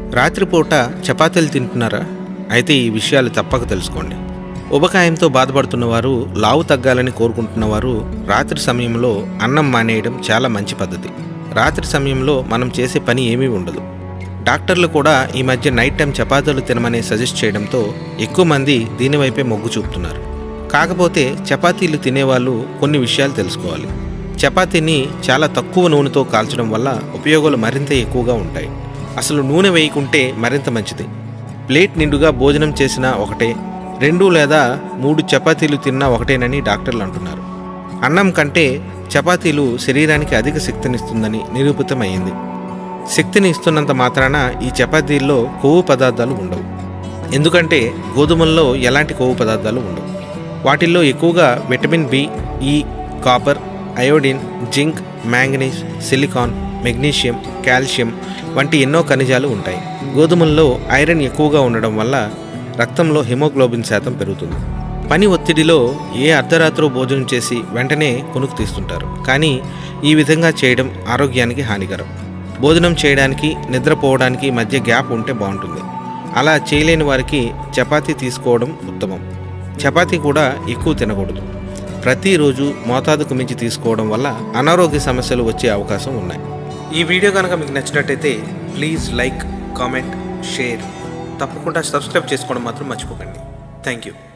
రాత్రిపూట చపాతీలు తింటున్నారా అయితే ఈ విషయాలు తప్పక తెలుసుకోండి ఉబకాయంతో బాధపడుతున్నవారు లావు తగ్గాలని కోరుకుంటున్నవారు రాత్రి సమయంలో అన్నం మానేయడం చాలా మంచి పద్ధతి రాత్రి సమయంలో మనం చేసే పని ఏమీ ఉండదు డాక్టర్లు కూడా ఈ మధ్య నైట్ టైం చపాతీలు తినమని సజెస్ట్ చేయడంతో ఎక్కువ మంది దీనివైపే మొగ్గు చూపుతున్నారు కాకపోతే చపాతీలు తినేవాళ్ళు కొన్ని విషయాలు తెలుసుకోవాలి చపాతీని చాలా తక్కువ నూనెతో కాల్చడం వల్ల ఉపయోగాలు మరింత ఎక్కువగా ఉంటాయి అసలు నూనె వేయకుంటే మరింత మంచిది ప్లేట్ నిండుగా భోజనం చేసినా ఒకటే రెండు లేదా మూడు చపాతీలు తిన్నా ఒకటేనని డాక్టర్లు అంటున్నారు అన్నం కంటే చపాతీలు శరీరానికి అధిక శక్తినిస్తుందని నిరూపితమైంది శక్తిని ఇస్తున్నంత మాత్రాన ఈ చపాతీల్లో కొవ్వు పదార్థాలు ఉండవు ఎందుకంటే గోధుమల్లో ఎలాంటి కొవ్వు పదార్థాలు ఉండవు వాటిల్లో ఎక్కువగా vitamin B E copper iodine zinc manganese silicon magnesium calcium వంటి ఎన్నో ఖనిజాలు ఉంటాయి గోధుమల్లో ఐరన్ ఎక్కువగా ఉండడం వల్ల రక్తంలో హిమోగ్లోబిన్ శాతం పెరుగుతుంది పని ఒత్తిడిలో ఏ అర్ధరాత్రో భోజనం చేసి వెంటనే కొనుక్కు తీస్తుంటారు కానీ ఈ విధంగా చేయడం ఆరోగ్యానికి హానికరం భోజనం చేయడానికి నిద్రపోవడానికి మధ్య గ్యాప్ ఉంటే బాగుంటుంది అలా చేయలేని వారికి చపాతీ తీసుకోవడం ఉత్తమం చపాతీ కూడా ఎక్కువ తినకూడదు ప్రతిరోజు మోతాదుకు మించి తీసుకోవడం వల్ల అనారోగ్య సమస్యలు వచ్చే అవకాశం ఉన్నాయి ఈ వీడియో కనుక మీకు నచ్చినట్టయితే ప్లీజ్ లైక్ కామెంట్ షేర్ తప్పకుండా సబ్స్క్రైబ్ చేసుకోవడం మాత్రం మర్చిపోకండి థ్యాంక్ యూ